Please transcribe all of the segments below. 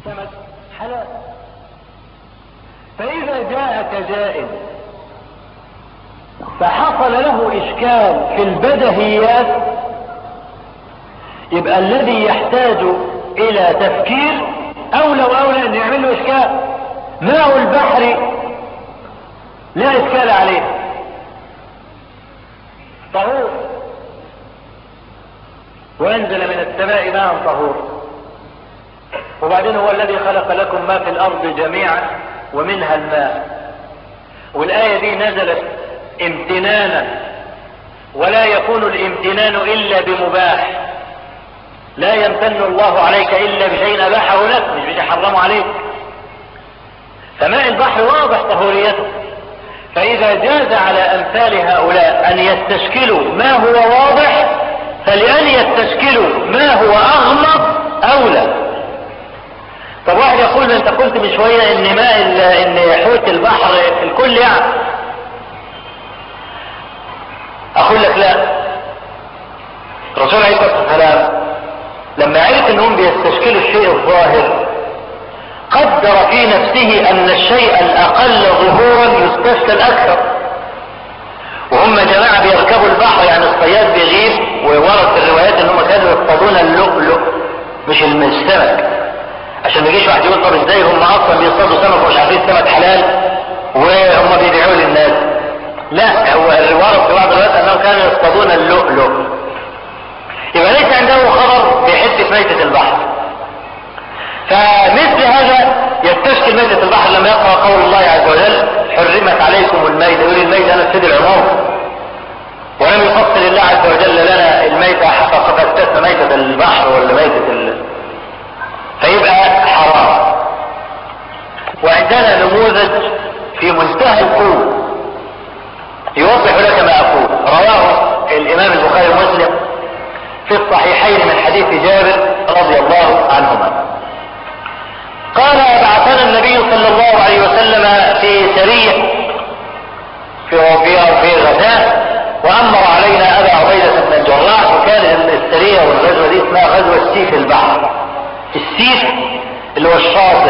السمك حلال فإذا جاءك جائل فحصل له إشكال في البدهيات يبقى الذي يحتاج إلى تفكير أولى وأولى أن يعمل له إشكال ماء البحر لا إشكال عليه طهور وأنزل من السماء ماء طهور وبعدين هو الذي خلق لكم ما في الأرض جميعا ومنها الماء والآية دي نزلت امتنانا ولا يكون الامتنان إلا بمباح لا يمتن الله عليك إلا بشيء أباحه لك مش بيحرمه عليك فماء البحر واضح طهوريته فإذا جاز على أمثال هؤلاء أن يستشكلوا ما هو واضح فلأن يستشكلوا ما هو أغمض أولى طب واحد يقول انت قلت من شوية ان ماء ان حوت البحر في الكل يعني اقول لك لا الرسول عليه الصلاة والسلام لما عرف انهم بيستشكلوا الشيء الظاهر قدر في نفسه ان الشيء الاقل ظهورا يستشكل اكثر وهم جماعة بيركبوا البحر يعني الصياد بيغيب وورد في الروايات انهم كانوا يصطادون اللؤلؤ مش السمك عشان ما يجيش واحد يقول طب ازاي هم اصلا بيصطادوا سمك ومش عارفين السمك حلال وهم بيبيعوه للناس لا هو الورد في بعض الوقت انهم كانوا يصطادون اللؤلؤ يبقى ليس عنده خبر بحته ميتة البحر فمثل هذا يستشكل ميتة البحر لما يقرأ قول الله عز وجل حرمت عليكم الميتة يقول الميتة أنا السيد العموم ولم يفصل الله عز وجل لنا الميتة حتى فاستثنى ميتة البحر ولا ميتة ال... فيبقى حرام وعندنا نموذج في منتهى القوة يوضح لك ما أقول رواه الإمام البخاري ومسلم في الصحيحين من حديث جابر رضي الله عنهما قال بعثنا النبي صلى الله عليه وسلم في سرية في في في غزاة وأمر علينا أبا عبيدة بن الجراح وكان السرية والغزوة دي اسمها غزوة سيف البحر السيف اللي هو الشاطئ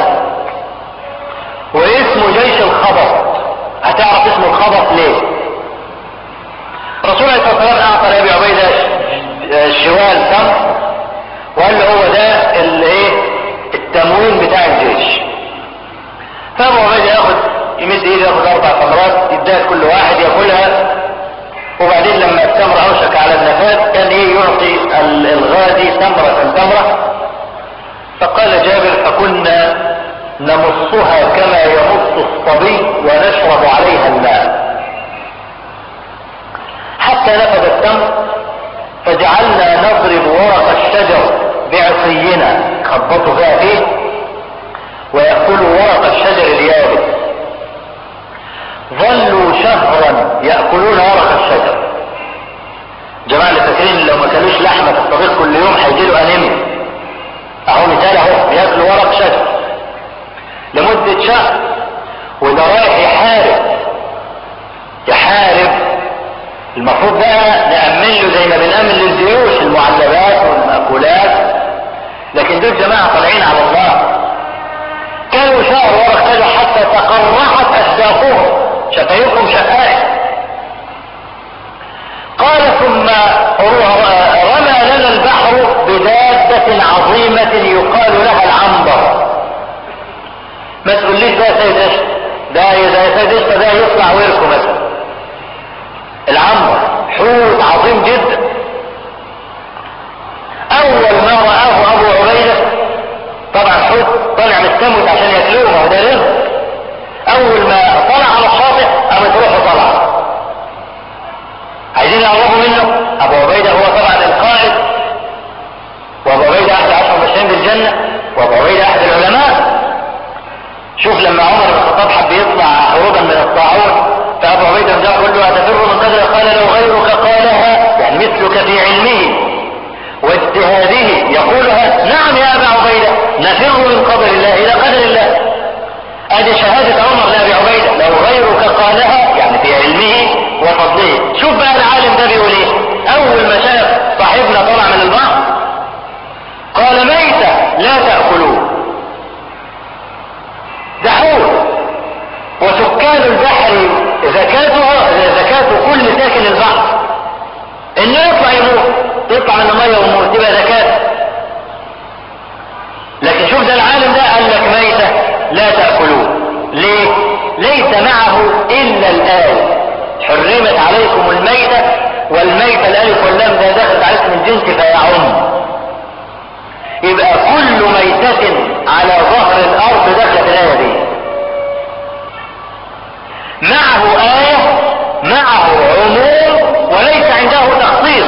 واسمه جيش الخبط هتعرف اسمه الخبط ليه الرسول عليه الصلاة والسلام أعطى لأبي عبيدة شوال تمر وقال له هو ده الايه التموين بتاع الجيش فابو عبيدة ياخد يمد ايده ياخد اربع تمرات يديها كل واحد ياكلها وبعدين لما التمر اوشك على النفاذ كان ايه يعطي الغازي تمرة تمرة فقال جابر فكنا نمصها كما يمص الصبي ونشرب عليها الماء حتى نفذ التمر فجعلنا نضرب ورق الشجر بعصينا خبطوا فيها فيه ويأكلوا ورق الشجر اليابس ظلوا شهرا يأكلون ورق الشجر جماعة اللي فاكرين لو ما كانوش لحمة في الطبيخ كل يوم هيجيله انيميا اهو مثال اهو بياكلوا ورق شجر لمدة شهر وده رايح يحارب يحارب المفروض بقى نأمن له زي ما بنأمن للجيوش المعلبات والمأكولات لكن دول جماعة طالعين على الله كانوا شهر ورق شجر حتى تقرحت أشداقهم شفايفهم شقائق قال ثم رمى لنا البحر بدابة عظيمة يقال لها العنبر ما تقوليش ده يا سيد قشطة ده يا سيد قشطة ده يطلع ويركو مثلا العنبر حوت عظيم جدا اول ما رآه ابو عبيدة طبعا حوت طلع من السمك عشان ياكلوه ما هو ده رزق اول ما طلع على الشاطئ قامت روحه طلع عايزين يقربوا منه ابو عبيدة هو طبعا القائد وابو عبيدة احد عشر مبشرين بالجنة وابو عبيدة احد العلماء شوف لما عمر بن الخطاب حب يطلع هروبا من الطاعون فابو عبيدة جاء قال له اتفر من قدر قال لو غيرك قالها يعني مثلك في علمه واجتهاده يقولها نعم يا ابا عبيدة نفر من قدر الله الى قدر الله ادي شهادة عمر لابي عبيدة لو غيرك قالها يعني في علمه وفضله شوف بقى العالم ده بيقول ايه اول ما شاف صاحبنا طلع من البحر قال ميتة لا تأكلوه الآية حرمت عليكم الميتة والميتة الألف واللام ده دخلت على اسم الجنس فيعم يبقى كل ميتة على ظهر الأرض دخلت الآية دي معه آية معه عموم وليس عنده تخصيص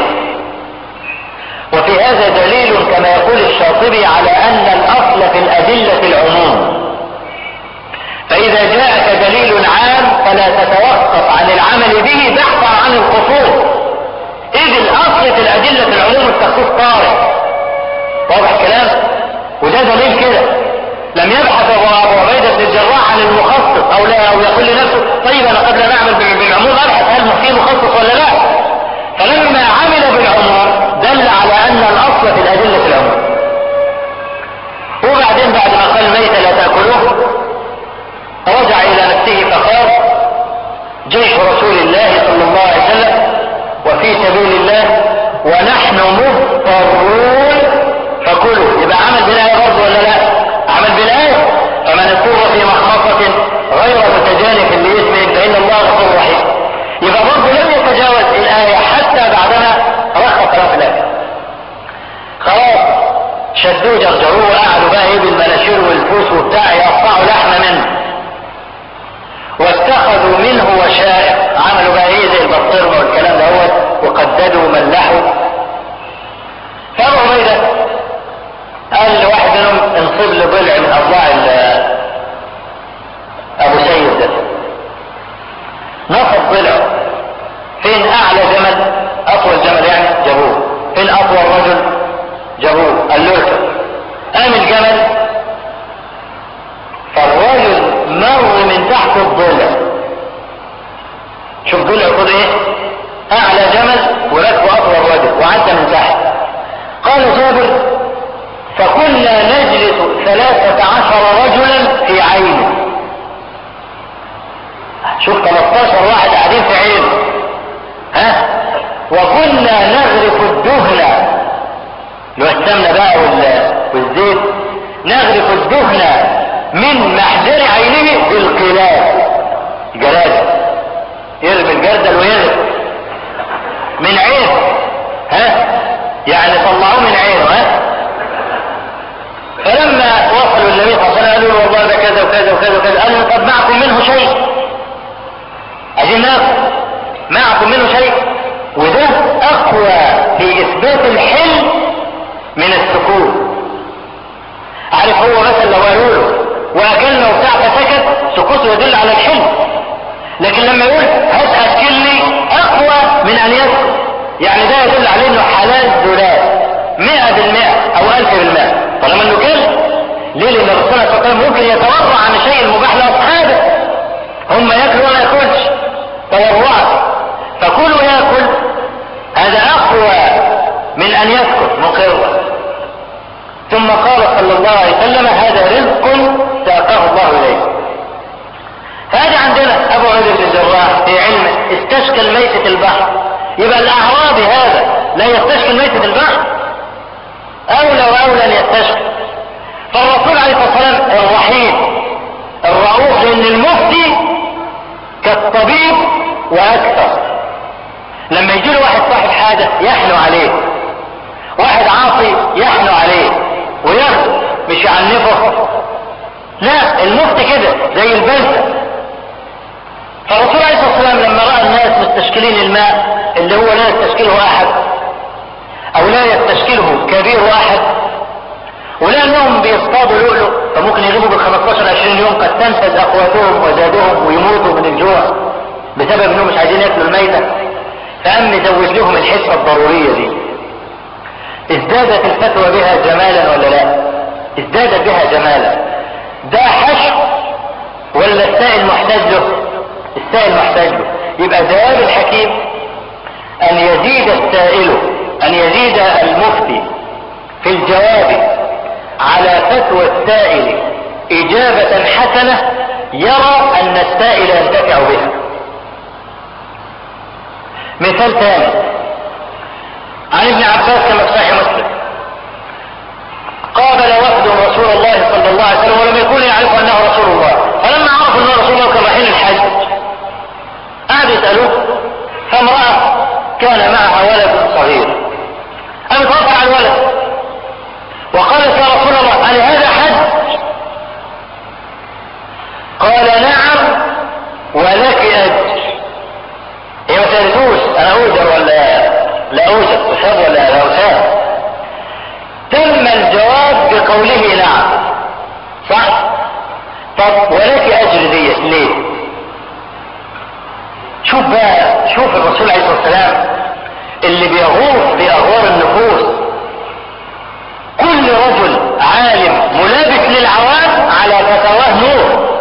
وفي هذا دليل كما يقول الشاطبي على أن الأصل في الأدلة العموم فإذا جاءك دليل عام فلا تتوقف عن العمل به بحثا عن الخصوص إذ الأصل في الأدلة العموم التخصيص طارئ واضح الكلام وده دليل كده لم يبحث ابو عبيده بن الجراح عن المخصص او لا او يقول لنفسه طيب انا قبل ان اعمل بالعموم ابحث هل في مخصص ولا لا فلما عمل بالعموم دل على ان الاصل في الادله العموم وبعدين بعد ما قال الميت لا تاكلوه رجع الى نفسه فقال جيش رسول الله صلى الله عليه وسلم وفي سبيل الله ونحن مضطرون فكلوا يبقى عمل بالآية برضه ولا لا عمل بالآية فمن اضطر في مخمصة غير متجانف لإثم فإن الله غفور رحيم يبقى برضه لم يتجاوز الآية حتى بعدما رخص له في الآية خلاص شدوه جرجروه وقعدوا بقى ايه بالمناشير والفوس وبتاع يقطعوا لحم منه واتخذوا منه وشائق عملوا بقى ايه زي البسطرمه والكلام دوت وقددوا وملحوا فابو عبيده قال لواحد منهم انصب لي ضلع من اضلاع ابو سيد ده نصب ضلعه فين اعلى جمل اطول جمل يعني جابوه فين اطول رجل جابوه قال له قام الجمل فالرجل مر من تحت الضلع شوف ضلع خد ايه اعلى جمل وركبه اطول رجل وعدى من تحت قال جابر فكنا نجلس ثلاثة عشر رجلا في عينه شوف 13 واحد قاعدين في عينه ها وكنا نغرف الدهن اللي هو السمنة بقى والزيت نغرف الدهن من محجر عينه بالقلال جلاد يرمي الجردل ويغرف من عين ها يعني طلعوه من عينه ها فلما وصلوا النبي صلى الله عليه وسلم قالوا له والله ده كذا وكذا وكذا وكذا قالوا طب معكم منه شيء عايزين ناخد معكم منه شيء وده اقوى في اثبات الحل من السكوت عارف هو مثلا لو قالوا له واكلنا وبتاع فسكت سكوته يدل على الحل لكن لما يقول هات اكلني اقوى من ان يسكت يعني ده يدل عليه انه حلال ذلال مئة بالمئة او الف بالمئة طالما انه كلب ليه لان الرسول صلى الله عليه وسلم ممكن يتورع عن الشيء المباح لاصحابه هم ياكلوا ولا ياكلش تورعا فكلوا ياكل هذا اقوى من ان يسكت مقرا ثم قال صلى الله عليه وسلم هذا رزق ساقه الله اليه فهذا عندنا ابو عبد بن الجراح في علمه استشكل ميتة البحر يبقى الاعرابي هذا لا يستشكل ميتة البحر اولى واولى ان يستشكل فالرسول عليه الصلاه والسلام الرحيم الرؤوف لان المفتي كالطبيب واكثر لما يجي له واحد صاحب حاجه يحنو عليه واحد عاصي يحنو عليه وياخده مش يعنفه لا المفتي كده زي البلسه فالرسول عليه الصلاه والسلام لما راى الناس مستشكلين الماء اللي هو لا يستشكله احد او لا يستشكله كبير واحد ولانهم بيصطادوا لؤلؤ فممكن يغيبوا بال 15 20 يوم قد تنفذ اقواتهم وزادهم ويموتوا من الجوع بسبب انهم مش عايزين ياكلوا الميته فقام مزوج لهم الحسبه الضروريه دي ازدادت الفتوى بها جمالا ولا لا ازدادت بها جمالا ده حشو ولا السائل محتاج له السائل محتاج له يبقى جواب الحكيم ان يزيد السائل ان يزيد المفتي في الجواب على فتوى السائل اجابة حسنة يرى ان السائل ينتفع بها مثال ثاني عن ابن عباس كما في صحيح مسلم قابل وفد رسول الله صلى الله عليه وسلم ولم يكن يعرف انه رسول الله فلما عرفوا انه رسول الله كانوا رايحين الحج يسألوه فامرأة كان معها ولد صغير قام توفى على الولد وقالت يا رسول الله هل هذا حد قال نعم ولك أجر هي ما سألتوش أنا أوجر ولا لا أوجر أساب ولا لا أساب تم الجواب بقوله نعم صح طب ولك أجر دي ليه شوف بقى شوف الرسول عليه الصلاة والسلام اللي بيغوص في أغوار النفوس كل رجل عالم ملابس للعوام على فتواه نور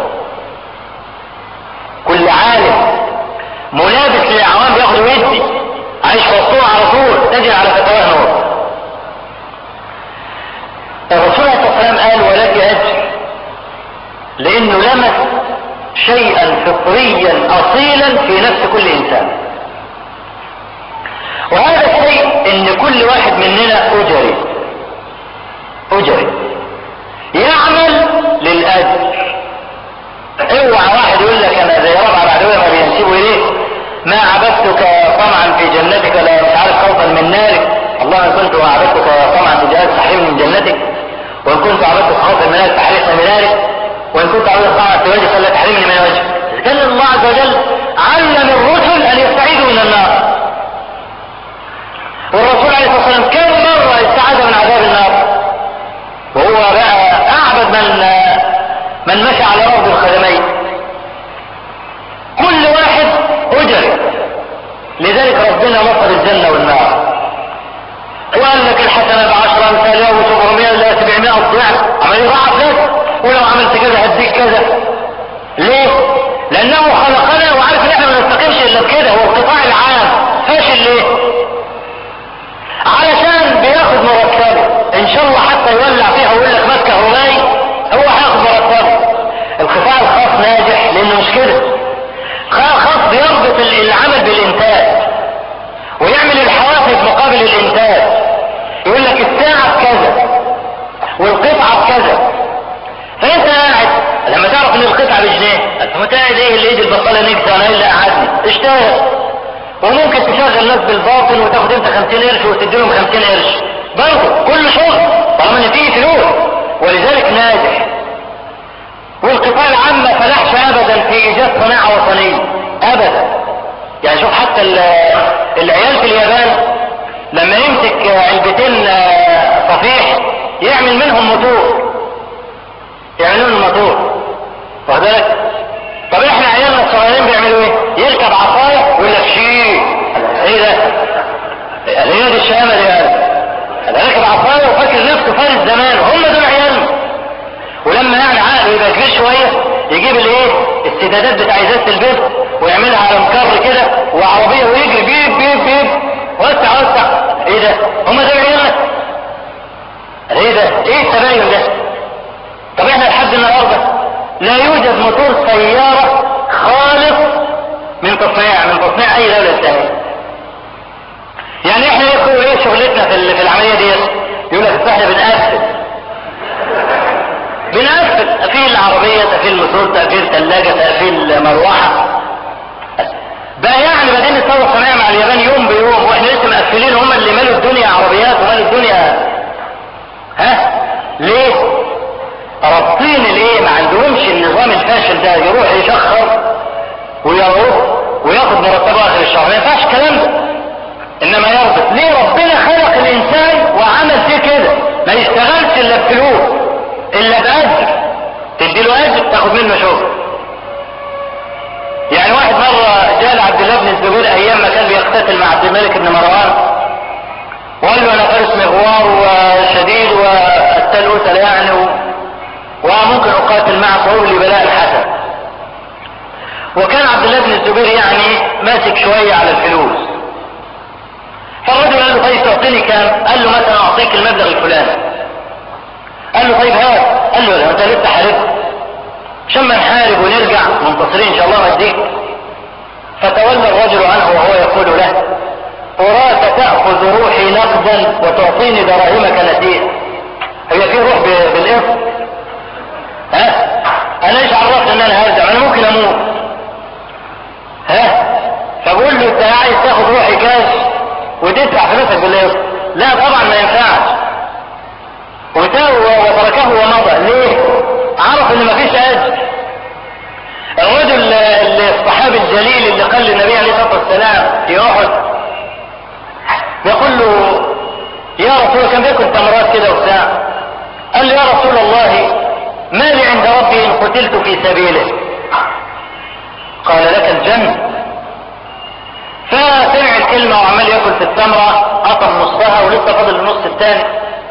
كل عالم ملابس للعوام بياخد ويدي عايش في وسطهم على طول تجد على فتواه نور الرسول عليه الصلاه والسلام قال ولك اجر لانه لمس شيئا فطريا اصيلا في نفس كل انسان وهذا الشيء ان كل واحد مننا اجري اجري يعمل للاجر اوعى واحد يقول لك انا زي ربع العدوية ما بينسبوا اليك ما عبدتك طمعا في جنتك لا مش عارف خوفا من نارك الله ان كنت عبدتك طمعا في جهاز تحريم من جنتك وان كنت عبدتك خوفا من نارك تحريما من نارك وان كنت عبدتك طمعا في وجهك فلا تحرمني من وجهك كان الله عز وجل علم الرسل ان يستعيذوا من النار والرسول عليه الصلاه والسلام كم مره استعاذ من عذاب النار وهو بقى اعبد من من مشى على ارض الخدمين كل واحد اجر لذلك ربنا نصر الجنة والنار وقال لك الحسنة بعشرة امثالها و700 لا 700 ضعف عمل يضاعف لك ولو عملت كذا هديك كذا ليه؟ لانه خلقنا وعارف ان احنا ما نستقيمش الا بكده هو القطاع العام فاشل ليه؟ علشان بياخد مرتبه ان شاء الله حتى يولع فيها ويقول لك ماسكه هواي هو هياخد مرتبه القطاع الخاص ناجح لانه مش كده القطاع الخاص بيربط العمل بالانتاج ويعمل الحوافز مقابل الانتاج يقول لك الساعة بكذا والقطعة بكذا فانت قاعد لما تعرف ان القطعة بجنيه انت متقاعد ايه اللي ايد البطالة نكسة انا اللي قعدني اشتغل وممكن تشغل ناس بالباطن وتاخد انت 50 قرش وتديلهم 50 قرش برضه كل شغل طالما ان فيه فلوس ولذلك ناجح والقطاع العام ما فلحش ابدا في ايجاد صناعه وطنيه ابدا يعني شوف حتى العيال في اليابان لما يمسك علبتين صفيح يعمل منهم موتور يعملوا منهم موتور واخد بالك طب احنا عيالنا الصغيرين بيعملوا ايه يركب عصايه ويقول لك شيء ايه ده هي دي الشهامه دي هذا راكب عصايه وفاكر نفسه فارس زمان هم دول عيالنا ولما يعني عقله يبقى كبير شويه يجيب الايه السدادات بتاع ازازه البيت ويعملها على مكر كده وعربيه ويجري بيب بيب بيب وسع وسع ايه ده هم دول عيالنا ايه ده ايه التباين ده طب احنا لحد النهارده لا يوجد موتور سياره خالص من تصنيع من تصنيع اي دوله ثانيه يعني احنا ايه ايه شغلتنا في في العمليه دي يقول لك احنا بنقفل بنقفل تقفيل العربية تقفيل الموتور تقفيل ثلاجة تقفيل مروحة بقى يعني بعدين الثورة الصناعية مع اليابان يوم بيوم واحنا لسه مقفلين هم اللي مالوا الدنيا عربيات ومالوا الدنيا ها ليه؟ رابطين الايه ما عندهمش النظام الفاشل ده يروح يشخر ويروح وياخد مرتبه اخر الشهر ما ينفعش الكلام ده انما يربط ليه ربنا خلق الانسان وعمل فيه كده ما يشتغلش الا بفلوس الا باجر تدي له اجر تاخد منه شغل يعني واحد مرة جاء لعبد الله بن الزبير ايام ما كان بيقتتل مع عبد الملك بن مروان وقال له انا فارس مغوار وشديد والتل اسل يعني و... وممكن اقاتل معك وهو لي بلاء الحسن وكان عبد الله بن الزبير يعني ماسك شوية على الفلوس فالرجل قال له طيب تعطيني كام قال له مثلا اعطيك المبلغ الفلاني قال له طيب هات قال له لا انت لسه حاربت عشان ما نحارب ونرجع منتصرين ان شاء الله وديك فتولى الرجل عنه وهو يقول له أراك تأخذ روحي نقدا وتعطيني دراهمك نسيئة هي في روح بالإرث ها أنا ايش عرفت ان انا هرجع انا ممكن اموت ها ينفق باللي يصرف لا طبعا ما ينفعش وتركه ومضى ليه عرف ان مفيش اجر الرجل الصحابي الجليل اللي قال للنبي عليه الصلاه والسلام في احد يقول له يا رسول كان بياكل تمرات كده وبتاع قال له يا رسول الله ما لي عند ربي ان قتلت في سبيله قال لك الجنه فسمع الكلمه وعمال ياكل في التمره قطم نصها ولسه فاضل النص الثاني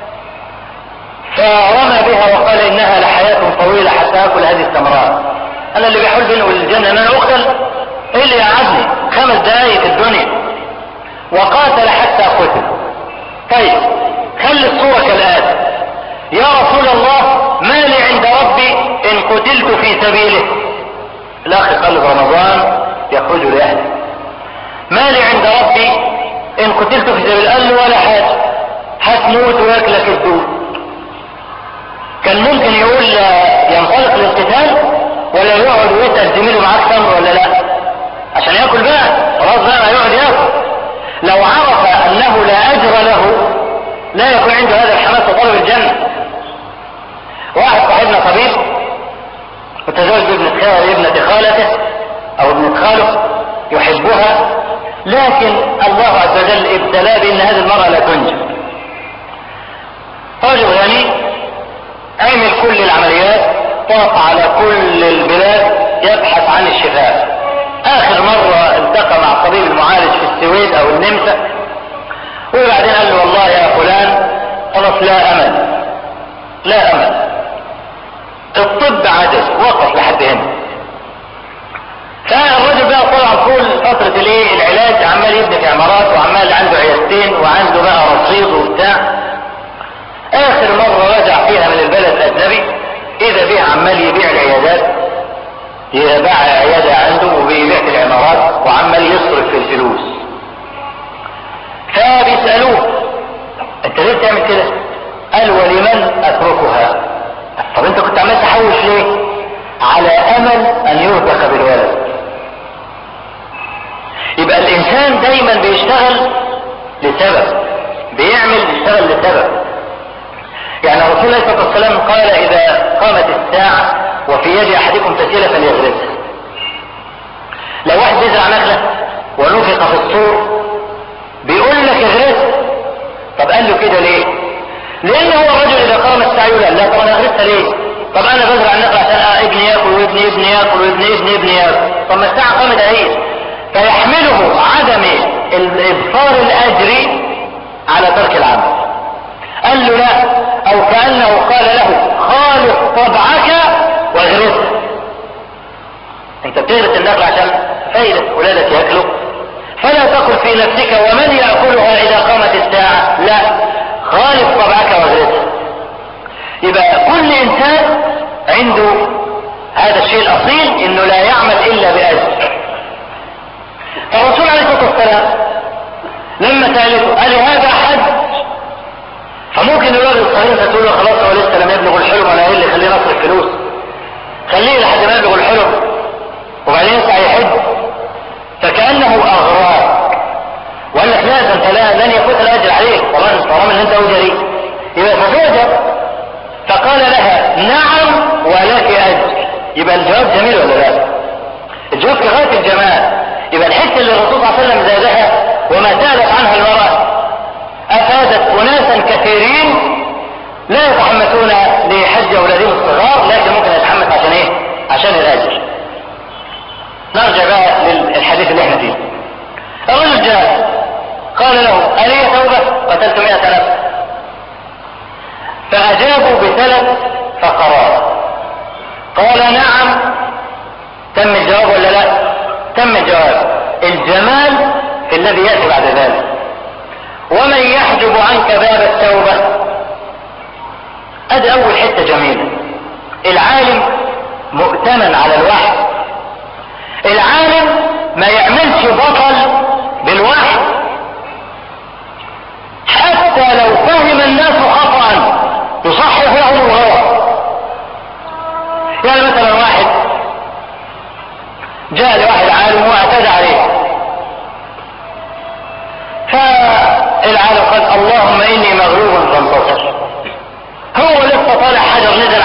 فرمى بها وقال انها لحياه طويله حتى اكل هذه التمرات انا اللي بيحول بيني وبين الجنه ان انا اقتل ايه اللي يقعدني خمس دقائق في الدنيا وقاتل حتى قتل طيب خلي الصورة كالآتي يا رسول الله ما لي عند ربي إن قتلت في سبيله الأخ قال رمضان يخرج لأهله ما لي عند ربي إن قتلت في سبيله قال له ولا حاجة هتموت وياكلك الدود كان ممكن يقول ينطلق للقتال ولا يقعد ويسأل زميله معاك تمر ولا لا عشان ياكل بقى خلاص بقى يقعد ياكل لو عرف انه لا اجر له لا يكون عنده هذا الحماس وطلب الجنة واحد صاحبنا طبيب وتزوج بابنة خالة ابنة خالته او ابنة خاله يحبها لكن الله عز وجل ابتلاه بان هذه المرأة لا تنجب رجل غني عمل كل العمليات طاف على كل البلاد يبحث عن الشفاء اخر مرة التقى مع الطبيب المعالج في السويد او النمسا وبعدين قال له والله يا فلان خلاص لا امل لا امل الطب عجز وقف لحد هنا فالرجل بقى طلع طول فترة الايه العلاج عمال يبني في عمارات وعمال عنده عيادتين وعنده بقى رصيد وبتاع اخر مرة رجع فيها من البلد الاجنبي اذا به عمال يبيع العيادات يباع عيادة عنده وبيبيع في العمارات وعمال يصرف في الفلوس فبيسألوه انت ليه بتعمل كده قال ولمن اتركها طب انت كنت عمال تحوش ليه على امل ان يرزق بالولد يبقى الانسان دايما بيشتغل لسبب بيعمل بيشتغل لسبب يعني الرسول عليه الصلاه والسلام قال اذا قامت الساعه وفي يد احدكم فسيله فليغرسها لو واحد يزرع نخله ونفخ في الصور بيقول لك اغرسها طب قال له كده ليه لان هو الرجل اذا قام السعي يقول لا طب انا اغرسها ليه طب انا بزرع النخله عشان آه ابني ياكل وابني ابني ياكل وابني ابني ابني ياكل طب ما الساعه قامت اهي فيحمله عدم الابصار الاجر على ترك العمل قال له لا او كانه قال له خالق طبعك واغرسها انت بتغرس النخله عشان فايده ولادك ياكلوا فلا تقل في نفسك ومن ياكلها اذا قامت الساعه لا خالق طبعك واغرسها يبقى كل انسان عنده هذا الشيء الاصيل انه لا يعمل الا باجر الرسول عليه الصلاه والسلام لما سالته قال هذا حج فممكن الراجل الصغير تقول له خلاص هو لسه لم يبلغ الحلم ولا ايه اللي يخليه نصرف فلوس خليه لحد ما يبلغ الحلم وبعدين يسعى يحج فكانه اغراك وقال لك لا ده انت لا لن يفوت الاجر عليك طبعا طالما ان انت اجري يبقى فتؤجر فقال لها نعم ولك اجر يبقى الجواب جميل ولا لا؟ الجواب في غايه الجمال يبقى الحته اللي الرسول صلى الله عليه وسلم زادها وما سالت عنها المراه افادت اناسا كثيرين لا يتحمسون لحج اولادهم الصغار لكن ممكن يتحمس عشان ايه؟ عشان الاجر. نرجع بقى للحديث اللي احنا فيه. الرجل جاء قال له ألي توبة؟ قتلت مئة نفس. فأجابوا بثلاث فقرات. قال نعم تم الجواب ولا لا؟ تم الجواب. الجمال في الذي يأتي بعد ذلك. ومن يحجب عنك باب التوبة ادي اول حتة جميلة العالم مؤتمن على الوحي العالم ما يعملش بطل بالوحي حتى لو فهم الناس خطأ يصحح لهم الغلط يعني مثلا واحد جاء لواحد عالم واعتدى عليه فالعالم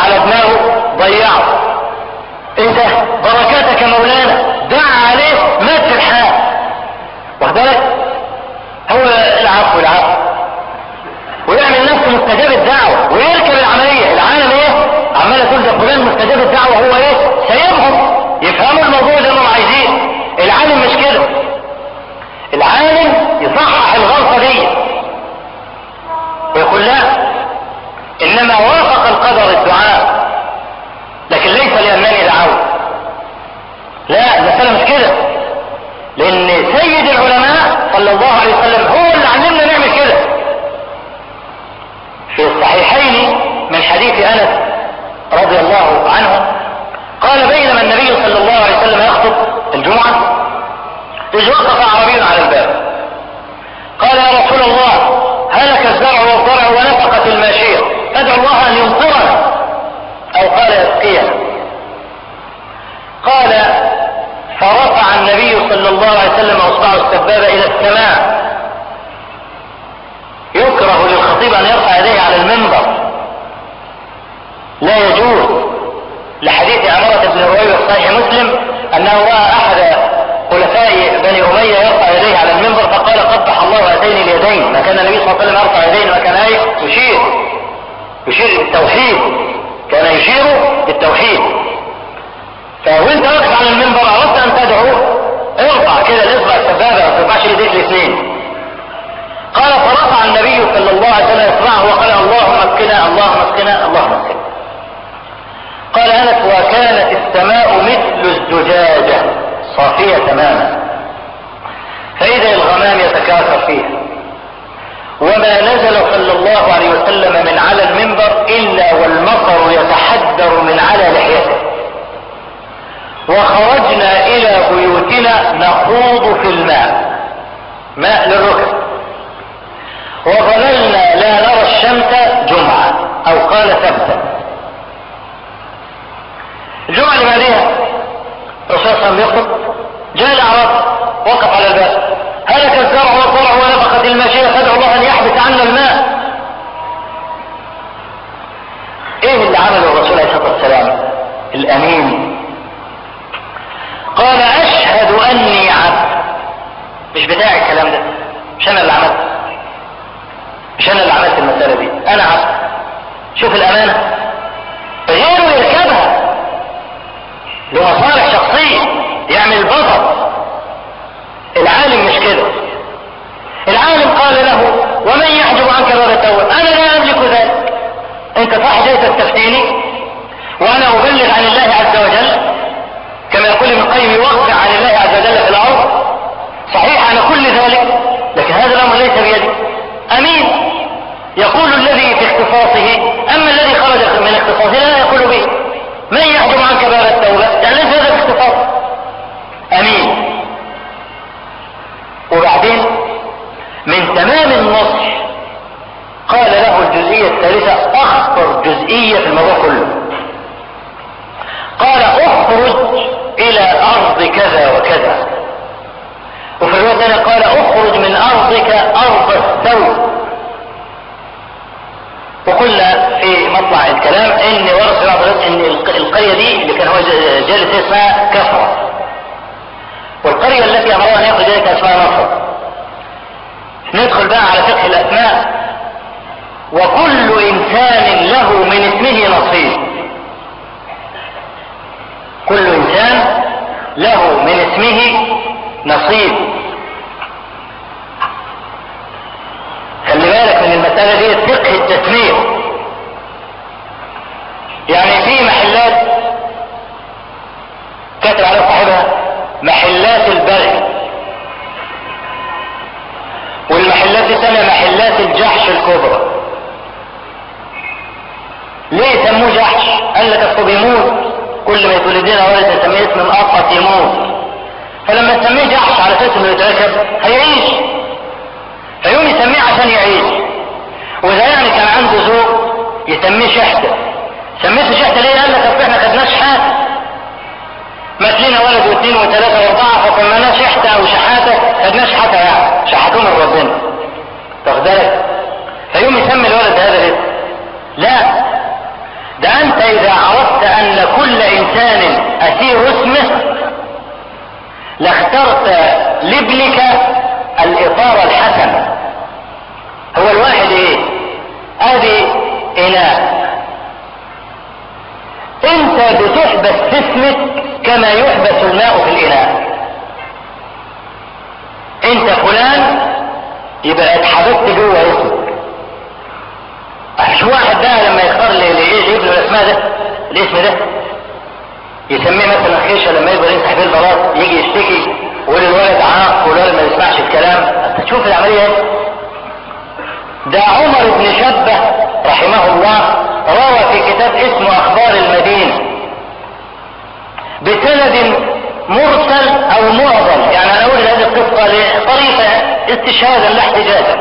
على دماغه ضيعه ايه ده بركاتك يا مولانا دعا عليه مات في الحال واخد بالك هو العفو العفو ويعمل نفسه مستجاب الدعوة ويركب العملية العالم ايه عمالة تقول ده فلان مستجاب الدعوة هو ايه سايبهم يفهموا الموضوع اللي هم عايزين العالم مش كده العالم يصحح الغلطة دي ويقول لا انما وافق القدر الدعاء لكن ليس لانني دعوت لا المسألة مش كده لان سيد العلماء صلى الله عليه وسلم هو اللي علمنا نعمل كده في الصحيحين من حديث انس رضي الله عنه قال بينما النبي صلى الله عليه وسلم يخطب الجمعة إذ وقف عربي على الباب قال يا رسول الله هلك الزرع والضرع ونفقت الماشية أدعو الله أن يمطرنا أو قال يسقينا قال فرفع النبي صلى الله عليه وسلم اصبعه السبابه الى السماء يكره للخطيب ان يرفع يديه على المنبر لا يجوز لحديث عمرة بن رويبة في صحيح مسلم انه راى احد خلفاء بني امية يرفع يديه على المنبر فقال قبح الله هاتين اليدين ما كان النبي صلى الله عليه وسلم يرفع يديه ما كان ايه يشير يشير بالتوحيد كان يشير بالتوحيد فوانت واقف على المنبر اردت ان تدعو ارفع كده الاصبع السبابه ما ترفعش ايديك الاثنين قال فرفع النبي صلى الله عليه وسلم اصبعه وقال اللهم اسقنا اللهم اسقنا اللهم اسقنا قال انس وكانت السماء مثل الزجاجه صافيه تماما فاذا الغمام يتكاثر فيها وما نزل صلى الله عليه وسلم من على المنبر الا والمطر يتحدر من على لحيته وخرجنا الى بيوتنا نخوض في الماء ماء للركب وظللنا لا نرى الشمس جمعة او قال ثبتا الجمعة اللي بعديها الرسول صلى الله عليه وسلم يخطب جاء الاعراب وقف على الباب هلك الزرع والضرع ونفقت الماشية فادعوا الله ان يحبس عنا الماء ايه اللي عمله الرسول عليه الصلاة والسلام الامين قال اشهد اني عبد مش بتاع الكلام ده مش انا اللي عملت مش انا اللي عملت المسألة دي انا عبد شوف الامانة غيره يركبها لمصالح شخصية يعمل البطل العالم مش كده العالم قال له ومن يحجب عنك باب التوبة انا لا املك ذلك انت صح جاي تستفتيني وانا ابلغ عن الله عز وجل كما يقول ابن القيم يوقع عن الله عز وجل في الارض صحيح انا كل ذلك لكن هذا الامر ليس بيدي امين يقول الذي في اختصاصه اما الذي خرج من اختصاصه لا يقول به من يحجم عنك باب التوبه يعني ليس هذا الاختصاص امين وبعدين من تمام النصح قال له الجزئيه الثالثه اخطر جزئيه في الموضوع كله قال اخرج الى ارض كذا وكذا وفي الرواية الثانية قال اخرج من ارضك ارض الثوب وقلنا في مطلع الكلام ان ورث بعض ان القرية دي اللي كان هو جالس اسمها كفرة والقرية التي امرها ان ياخذ ذلك اسمها نصر ندخل بقى على فقه الاسماء وكل انسان له من اسمه نصيب كل انسان له من اسمه نصيب خلي بالك من المسألة دي فقه التسمية يعني في محلات كاتب على صاحبها محلات البغي والمحلات الثانية محلات الجحش الكبرى ليه سموه جحش قال لك اصله بيموت كل ما يتولد لنا ولد يسميه اسم مؤقت يموت فلما تسميه جحش على اساس انه يتركب هيعيش فيوم يسميه عشان يعيش واذا يعني كان عنده زوج يسميه شحته سميته شحته ليه قال لك اصل احنا خدناش حاجه مات لنا ولد واثنين وثلاثه واربعه فسميناه شحته او شحاته خدناش حاجه يعني شحتوه من ربنا واخد بالك فيوم يسمي الولد هذا الاسم لا ده انت اذا علمت ان كل انسان اسير اسمه لاخترت لابنك الاطار الحسن هو الواحد ايه ادي اناء انت بتحبس في اسمك كما يحبس الماء في الاناء انت فلان يبقى اتحبست جوه اسمك مش واحد بقى لما يختار لي ليه ابنه الاسماء ده الاسم ده يسميه مثلا خيشه لما يكبر يمسح فيه البلاط يجي يشتكي ويقول الولد عاق والولد ما يسمعش الكلام تشوف العمليه ايه ده عمر بن شبه رحمه الله روى في كتاب اسمه اخبار المدينه بسند مرسل او معضل يعني انا اقول هذه القصه لطريقه استشهادا لا احتجاجا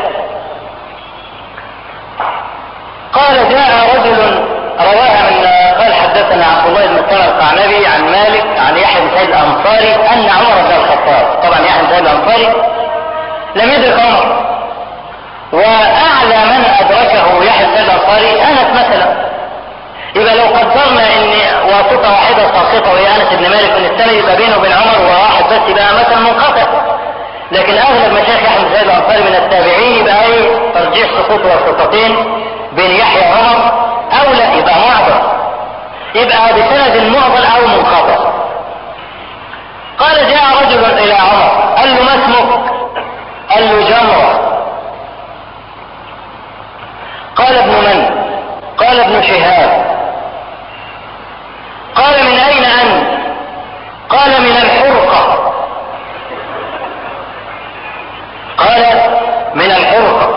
قال جاء رجل رواها من قال حدثنا عبد الله بن مسلم القعنبي عن مالك عن يحيى بن سعيد الانصاري ان عمر بن الخطاب طبعا يحيى بن سعيد الانصاري لم يدرك عمر واعلى من ادركه يحيى بن سعيد الانصاري انس مثلا يبقى لو قدرنا ان واسطه واحده ساقطه وهي انس بن مالك بن السنه يبقى بينه وبين عمر وواحد بس يبقى مثلا منقطع لكن اغلب مشايخ يحيى بن سعيد الانصاري من التابعين يبقى ايه ترجيح سقوط واسطتين بين يحيى وعمر او لا يبقى معضل يبقى بسند معضل او منقطع قال جاء رجل الى عمر قال له ما اسمك قال له جمره قال ابن من قال ابن شهاب قال من اين انت قال من الحرقه قال من الحرقه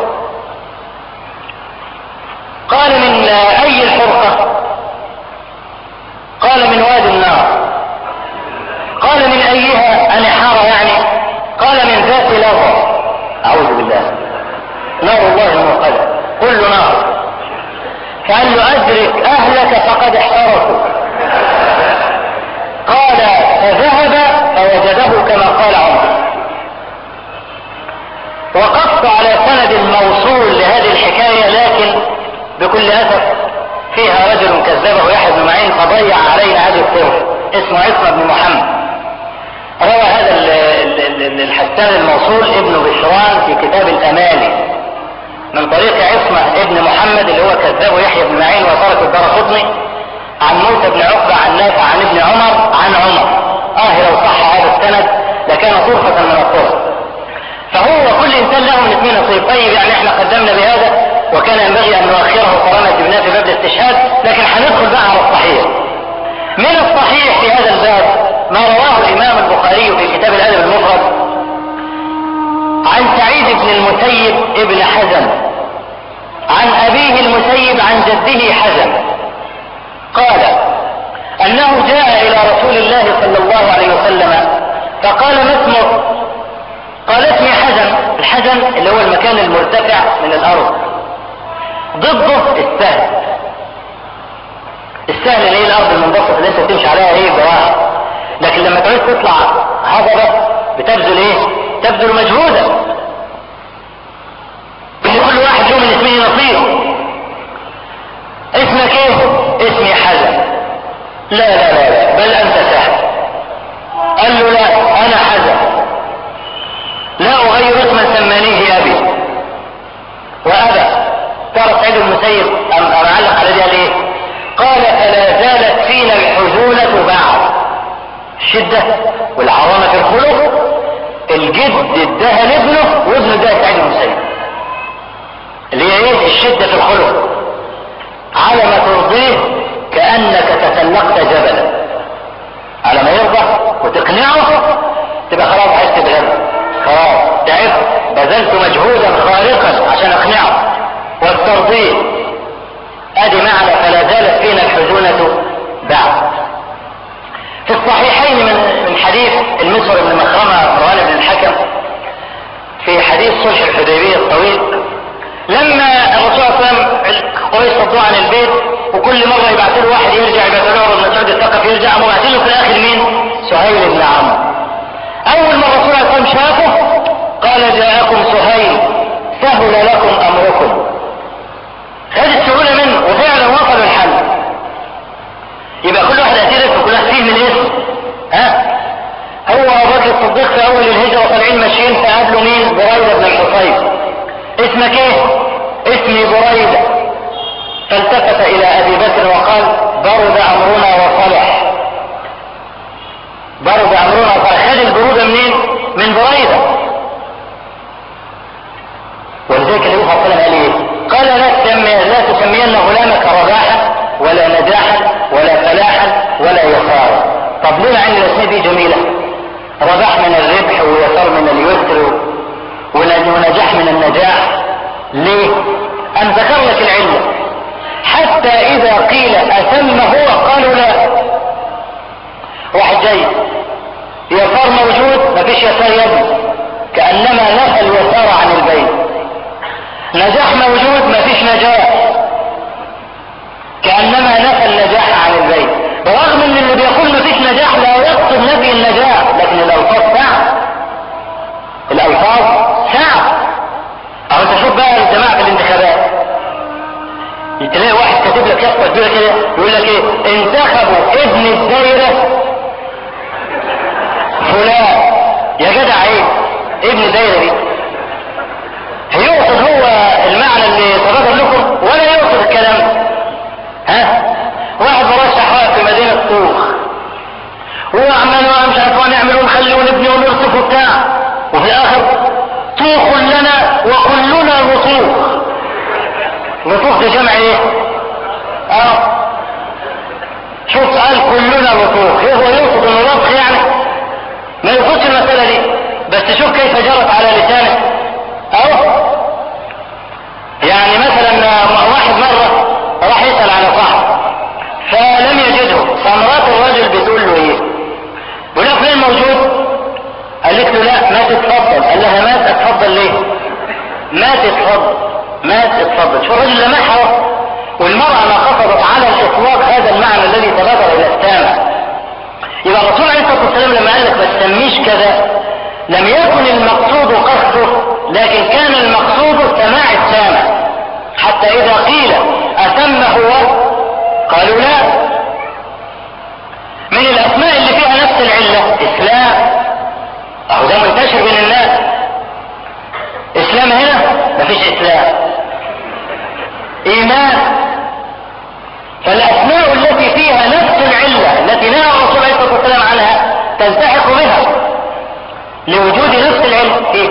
قال من اي الحرقه قال من وادي النار قال من ايها انحار يعني قال من ذات لظى اعوذ بالله نار الله الموقده كل نار قال له ادرك اهلك فقد احترقوا قال فذهب فوجده كما قال عمر وقفت على سند الموصول لهذه الحكايه لكن بكل اسف فيها رجل كذبه يحيى بن معين فضيع علينا هذه الطرق اسمه عصمه بن محمد روى هذا الحسان الموصول ابن بشران في كتاب الامالي من طريق عصمة ابن محمد اللي هو كذبه يحيى بن معين وترك الدار قطني عن موسى بن عقبة عن نافع عن ابن عمر عن عمر اه لو صح هذا السند لكان طرفة من الطرق فهو كل انسان له من اثنين نصيب طيب يعني احنا قدمنا بهذا وكان ينبغي ان نؤخره طالما جبناه في باب الاستشهاد لكن هندخل بقى على الصحيح من الصحيح في هذا الباب ما رواه الامام البخاري في كتاب الادب المفرد عن سعيد بن المسيب ابن حزم عن ابيه المسيب عن جده حزم قال انه جاء الى رسول الله صلى الله عليه وسلم فقال ما اسمك قال اسمي حزم الحزم اللي هو المكان المرتفع من الارض ضده السهل السهل اللي هي الارض المنبسطه اللي انت بتمشي عليها ايه جواها لكن لما تعوز تطلع هضبه بتبذل ايه تبذل مجهودا ان كل واحد له من اسمه نصيب اسمك ايه اسمي حزن لا لا لا, لا. بل انت سهل قال له لا انا حزن لا اغير اسما سمانيه ابي وابى ترى سعيد المسيب ام اعلق على دي ليه قال فلا زالت فينا الحزونة بعد الشدة والعظمة في الخلق الجد اداها لابنه وابنه اداها سعيد المسيب اللي هي ايه الشدة في الخلق على ما ترضيه كأنك تسلقت جبلا على ما يرضى وتقنعه تبقى خلاص عايز تبهره خلاص تعبت بذلت مجهودا خارقا عشان اقنعه واسترضيه ادي معنى فلا زالت فينا الحزونة بعد في الصحيحين من من حديث المسور بن مخرمة مروان بن الحكم في حديث صلح الحديبية الطويل لما الرسول صلى الله عليه وسلم قريش صدوه عن البيت وكل مرة يبعث له واحد يرجع يبعث له عمر بن مسعود الثقفي يرجع ويبعث له في الآخر مين؟ سهيل بن عمرو أول ما الرسول صلى الله عليه وسلم شافه قال جاءكم سهيل سهل لكم أمركم خد السهولة منه وفعلا وصل الحل يبقى الصديق في اول الهجرة طالعين ماشيين فقابلوا مين بريدة بن الحصيب اسمك ايه اسمي بريدة فالتفت الى ابي بكر وقال برد امرنا وصلح برد امرنا وصلح خد البرودة منين من بريدة ولذلك النبي صلى الله عليه وسلم قال ايه قال لا تسمي لا تسمين غلامك رباحا ولا نجاحا ولا فلاحا ولا يسارا طب ليه مع ان الاسماء دي جميله رباح من الربح ويسار من اليسر ونجاح من النجاح ليه أن ذكر لك العلة حتى إذا قيل أتم هو قالوا لا واحد جاي يسار موجود مفيش يسار يد كأنما نفى اليسار عن البيت نجاح موجود مفيش نجاح كأنما نفى النجاح عن البيت رغم ان اللي بيقول مفيش نجاح لا يقصد نفي النجاح لكن الالفاظ صعب الالفاظ صعب او انت شوف بقى الجماعه في الانتخابات تلاقي واحد كاتب لك يافطه كبيره كده يقول لك ايه انتخبوا ابن الدايره فلان يا جدع ايه ابن الدايره دي هيقصد هو المعنى اللي تبادر لكم ولا يقصد الكلام ها واحد مرشح واقف في مدينه طوخ هو عمال مش عارف نعمل ونخلي ونبني ونرصف وبتاع وفي الاخر طوخ لنا وكلنا نطوخ نطوخ ده جمع ايه اه شوف قال كلنا نطوخ ايه هو يقصد انه نطخ يعني ما يقصدش المسألة دي بس شوف كيف جرت على لسانه اهو يعني مثلا واحد مرة راح يسأل على صاحب فلم يجده فمرات الرجل بتقول له ايه بيقول له فين موجود قالت له لا ما تتفضل قال لها مات اتفضل ليه ما تتفضل ما تتفضل شو الرجل لمحها والمرأة ما قصدت على الاطلاق هذا المعنى الذي تبادر الى السامع يبقى الرسول عليه الصلاة والسلام لما قال لك ما تسميش كذا لم يكن المقصود قصده لكن كان المقصود سماع السامع حتى اذا قيل اتم هو قالوا لا من الاسماء اللي فيها نفس العلة اسلام اهو ده منتشر بين الناس اسلام هنا مفيش اسلام ايمان فالاسماء التي فيها نفس العلة التي نهى الرسول عليه الصلاة والسلام عنها تلتحق بها لوجود نفس العلة فيه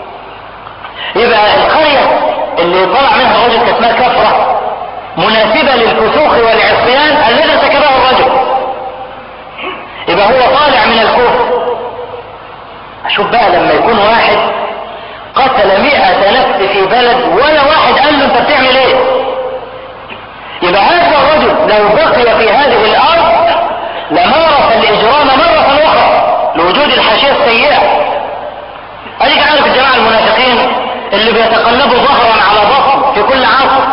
يبقى القرية اللي طلع منها رجل اسمها كفرة مناسبة للفسوق والعصيان الذي ارتكبه الرجل يبقى هو طالع من الكفر شوف بقى لما يكون واحد قتل مئة نفس في بلد ولا واحد قال له انت بتعمل ايه يبقى هذا الرجل لو بقي في هذه الارض لمارس الاجرام مرة اخرى لوجود الحاشية السيئة اديك عارف الجماعة المنافقين اللي بيتقلبوا ظهرا على بطن في كل عصر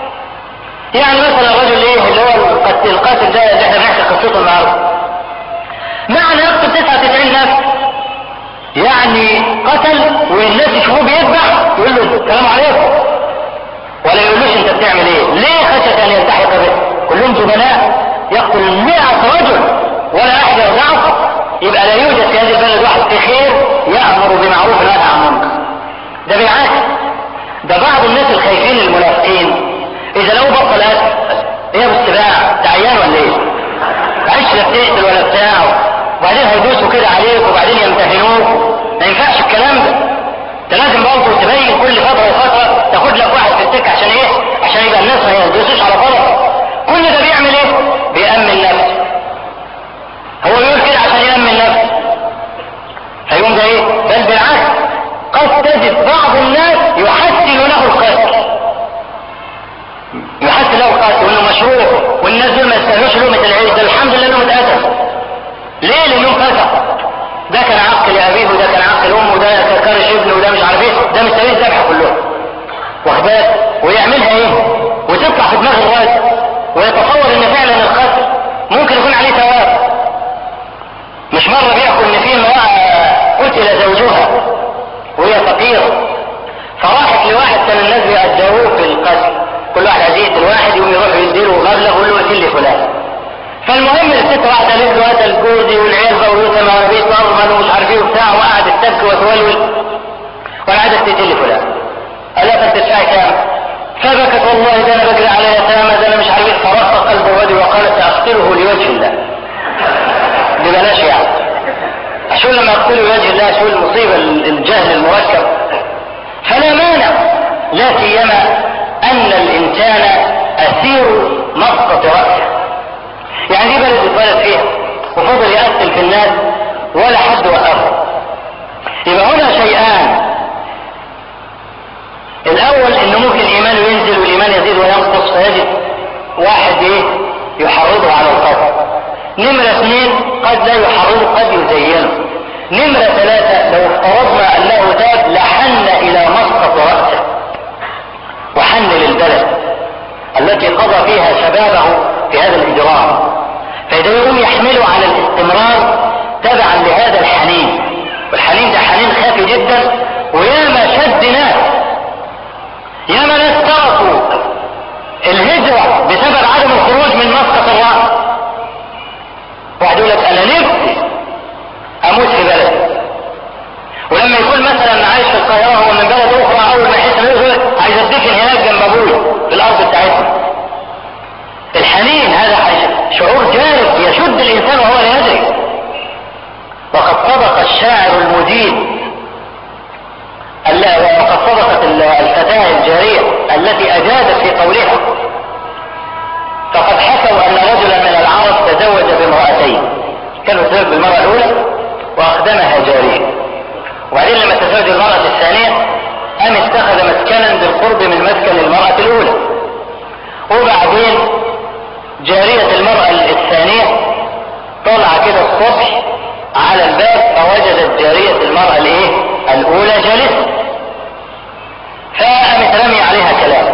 يعني مثلا الرجل ايه اللي هو القتل القاتل ده اللي احنا بنحكي قصته النهارده معنى يقتل 99 نفس يعني قتل والناس يشوفوه بيذبح يقول له السلام عليكم ولا يقولوش انت بتعمل ايه ليه خشية ان يلتحق به كلهم جبناء يقتل 100 رجل ولا احد يرضعه يبقى لا يوجد في هذه البلد واحد في خير يأمر بمعروف وينهى عن منكر ده بالعكس ده بعض الناس الخايفين المنافقين اذا لو بطل اكل ايه يا ابو السباع ده عيان ولا ايه معلش لا بتقتل ولا بتاع وبعدين هيدوسوا كده عليك وبعدين يمتهنوك ما ينفعش الكلام ده انت لازم برضه تبين كل فتره وفتره تاخد لك واحد في السكه عشان ايه عشان يبقى الناس ما يدوسوش على طرف كل ده بيعمل ايه بيأمن نفسه هو بيقول كده عشان يأمن نفسه فيقوم ده ايه بل بالعكس قد تجد بعض الناس يحسن له القتل يحسن له القتل وانه مشروع والناس دول ما يستاهلوش لقمه العيش ده الحمد لله انهم اتقتلوا ليه لانهم فسق ده كان عقل لابيه وده كان عقل امه وده كان كرش ابنه وده مش عارف ايه ده مستويين ذبح كلهم واخد بالك ويعملها ايه وتطلع في دماغ الراجل ويتصور ان فعلا القتل ممكن يكون عليه ثواب مش مره بيحكوا ان في امراه قتل زوجها وهي فقيره فراحت لواحد كان الناس بيأجروه في القتل كل واحد عايز يقتل واحد يقوم يروح يديله مبلغ ويقول له قتل لي فلان فالمهم الست واحده قالت له قتل جوزي والعيال بقوا يتم وانا بيت مرمل ومش عارف ايه وبتاع وقعدت تبكي وتولول وانا عايزك تقتل فلان قال لها فانت تدفعي كام؟ فبكت والله ده انا بجري على يتامى ده انا مش عارف ايه فرق قلب الرجل وقالت ساقتله لوجه الله ببلاش يعني شو لما اقتله لوجه الله شو المصيبه الجهل المركب فلا مانع لا سيما ان الانسان اسير مسقط راسه يعني دي بلد اتولد فيها وفضل يقتل في الناس ولا حد وقفه يبقى هنا شيئان الاول انه ممكن ايمانه ينزل والايمان يزيد وينقص فيجد واحد ايه يحرضه على القتل نمرة اثنين قد لا يحرضه قد يزينه نمرة ثلاثة لو افترضنا انه تاب لحن الى مسقط رأسه وحن للبلد التي قضى فيها شبابه في هذا الاجرام فإذا يقوم يحمله على الاستمرار تبعا لهذا الحنين والحنين ده حنين خافي جدا وياما شد ناس ياما ناس تركوا الهجرة بسبب عدم الخروج من مسقط الرأس واحد يقول لك انا نفسي اموت في بلد ولما يكون مثلا عايش في القاهرة هو من بلد اخرى اول ما يحس انه يقول عايز اتدفن هناك جنب ابويا في الارض بتاعتنا الحنين هذا شعور جارف يشد الانسان وهو لا يدري وقد صدق الشاعر المجيد وقد صدقت الفتاة الجارية التي اجادت في قولها فقد حكوا ان رجلا من العرب تزوج بامرأتين كانوا تزوج بالمرأة الاولى واخدمها جارية وبعدين لما تزوج المرأة الثانية قام اتخذ مسكنا بالقرب من مسكن المرأة الاولى وبعدين جارية المرأة الثانية طلع كده الصبح على الباب فوجدت جارية المرأة الايه الاولى جالسة فقامت رمي عليها كلام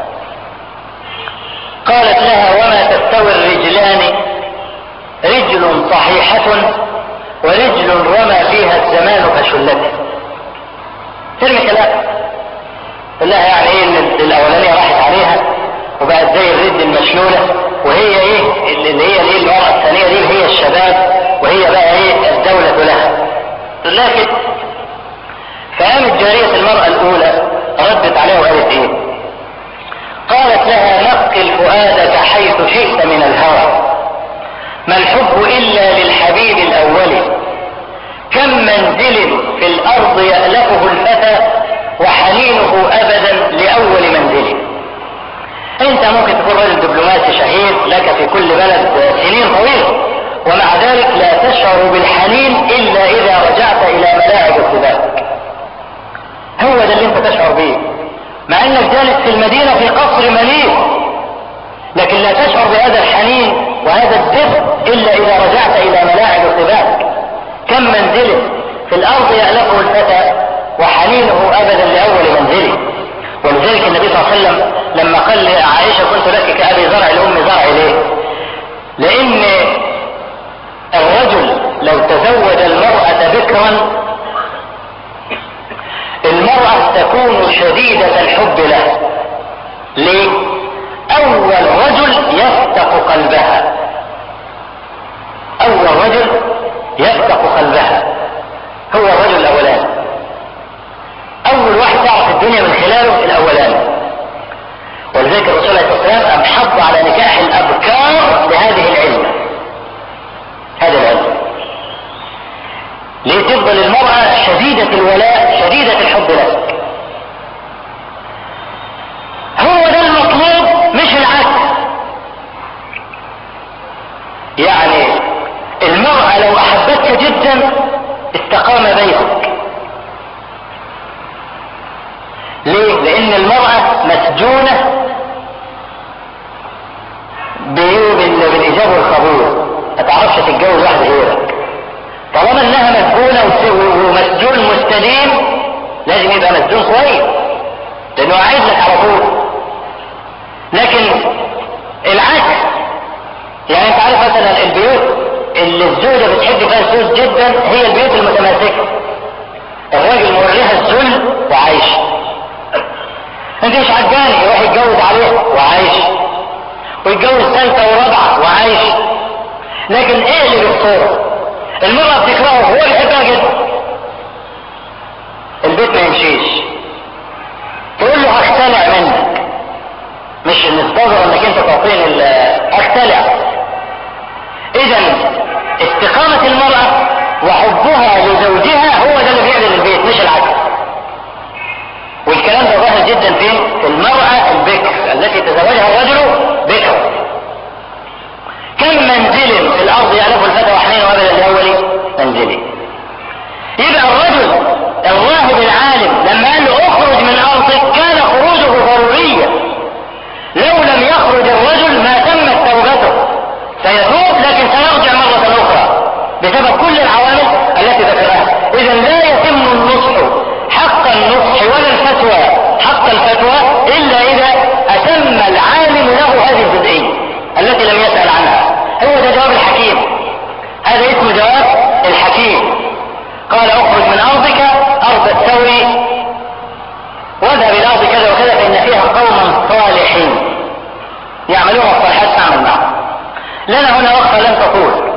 قالت لها وما تستوي الرجلان رجل صحيحة ورجل رمى فيها الزمان فشلته ترمي كلام قال لها يعني ايه ان الاولانية راحت عليها وبقت زي الرد المشلولة وهي ايه اللي هي الايه المرأة الثانية دي هي الشباب وهي بقى ايه الدولة لها لكن فقامت جارية المرأة الأولى ردت عليها وقالت ايه قالت لها نقل فؤادك حيث شئت من الهوى ما الحب إلا للحبيب الأول كم منزل في الأرض يألفه الفتى وحنينه أبدا لأول منزل انت ممكن تكون رجل دبلوماسي شهير لك في كل بلد سنين طويلة ومع ذلك لا تشعر بالحنين الا اذا رجعت الى ملاعب السباق هو ده اللي انت تشعر به مع انك جالس في المدينة في قصر مليء لكن لا تشعر بهذا الحنين وهذا الدفء الا اذا رجعت الى ملاعب السباق كم منزل في الارض يألفه الفتى وحنينه ابدا لاول منزله ولذلك النبي صلى الله عليه وسلم لما قال لعائشة كنت لك كأبي زرع لأم زرع ليه لأن الرجل لو تزوج المرأة بكرا المرأة تكون شديدة الحب له ليه أول رجل يفتق قلبها أول رجل يفتق قلبها هو الرجل الأولاني أول واحد تعرف الدنيا من خلاله الأولاني ولذلك الرسول عليه الصلاة والسلام أم حض على نكاح الأبكار لهذه العلة هذا العلم لتفضل المرأة شديدة الولاء شديدة الحب لك هو ده المطلوب مش العكس يعني المرأة لو أحبتك جدا استقام بيتك ليه؟ لأن المرأة مسجونة بالإجابة والقبول ما تعرفش تتجوز واحد غيرك طالما انها مسجونة ومسجون مستديم لازم يبقى مسجون كويس لانه عايز لك على طول لكن العكس يعني انت عارف مثلا البيوت اللي الزوجة بتحب فيها الزوج جدا هي البيوت المتماسكة الراجل موريها الذل وعايش انت مش عجباني يروح يتجوز عليها وعايش ويتجوز ثالثة ورابعة وعايش لكن ايه اللي بالصورة المرأة بتكرهه هو بيحبها جدا البيت ما يمشيش تقول له هختلع منك مش نستظهر انك انت تعطيني اختلع اذا استقامة المرأة وحبها لزوجها هو ده اللي بيعمل البيت مش العكس والكلام ده ظاهر جدا في المرأة البكر التي تزوجها الرجل بكر كم منزل في الارض يعرف الفتى وحنين وابدا الاول منزلي يبقى الرجل الراهب العالم لما قال له اخرج من ارضك كان خروجه ضروريا لو لم يخرج الرجل ما تمت توبته سيتوب لكن سيرجع مرة اخرى بسبب كل العوامل التي ذكرها اذا لا يتم النصح حق النصح ولا الفتوى حق الفتوى الا اذا اتم العالم له هذه الجزئية التي لم يسأل عنها هو ده جواب الحكيم هذا اسم جواب الحكيم قال اخرج من ارضك ارض الثور واذهب الى ارض كذا وكذا فان فيها قوما صالحين يعملون الصالحات تعمل معهم لنا هنا وقفه لن تطول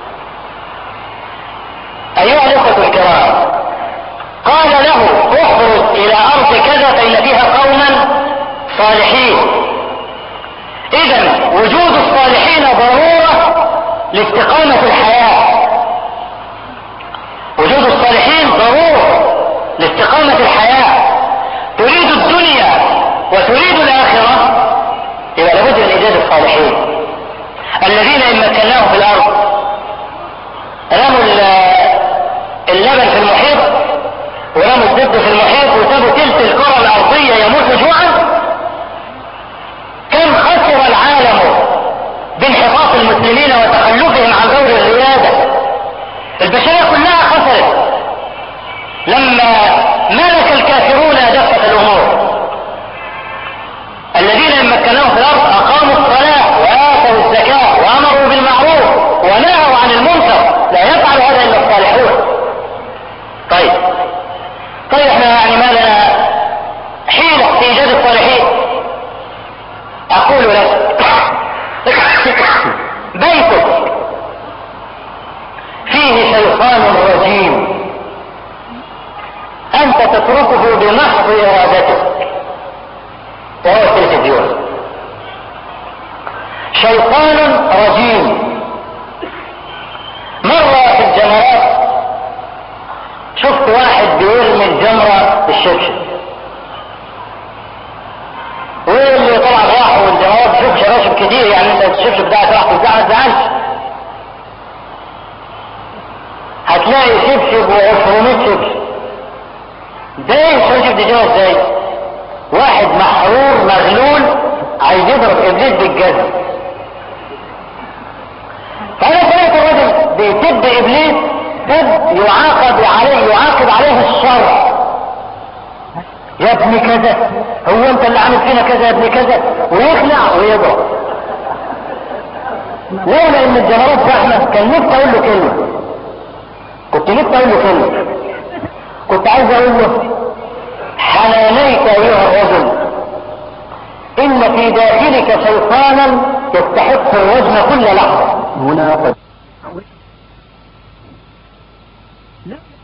ايها الاخوه الكرام قال له اخرج الى ارض كذا فان فيها قوما صالحين اذا وجود الصالحين ضروره لاستقامه الحياه وجود الصالحين ضروره لاستقامه الحياه تريد الدنيا وتريد الاخره يبقى لابد من ايجاد الصالحين الذين ان مكناهم في الارض رموا اللبن في المحيط ورموا الزبد في المحيط وسابوا تلك الكرة الارضية يموت جوعا كم خسر العالم بانحطاط المسلمين وتخلفهم عن دور الريادة البشرية كلها خسرت لما ملك الكافرون دفة الامور الذين ان مكناهم في الارض اقاموا الصلاة واتوا الزكاة وامروا بالمعروف ونهوا عن المنكر لا يفعل هذا الا الصالحون طيب طيب احنا يعني ما لنا حيلة في ايجاد الصالحين اقول لك بيتك فيه شيطان رجيم انت تتركه بمحض ارادتك وهو التلفزيون شيطان رجيم مرة في الجمرات شفت واحد بيرمي الجمرة بالشبشب واللي طبعا راحوا الجمرات شوف شباشب كتير يعني انت الشبشب بتاعك راح توزعها ما تزعلش هتلاقي شبشب وعشرمية شبشب ده الشبشب دي جوه ازاي؟ واحد محرور مغلول عايز يضرب ابليس بالجزم فانا سمعت الرجل بيسب ابليس سب يعاقب عليه يعاقب عليه الشر يا ابن كذا هو انت اللي عامل فينا كذا يا ابن كذا ويخلع ويضرب لولا ان الجمرات زحمه كان نفسي اقول له كلمه كنت نفسي اقول له كلمه كنت عايز اقول له حنانيك ايها الرجل ان في داخلك شيطانا يستحق الرجم كل لحظه هنا قد لا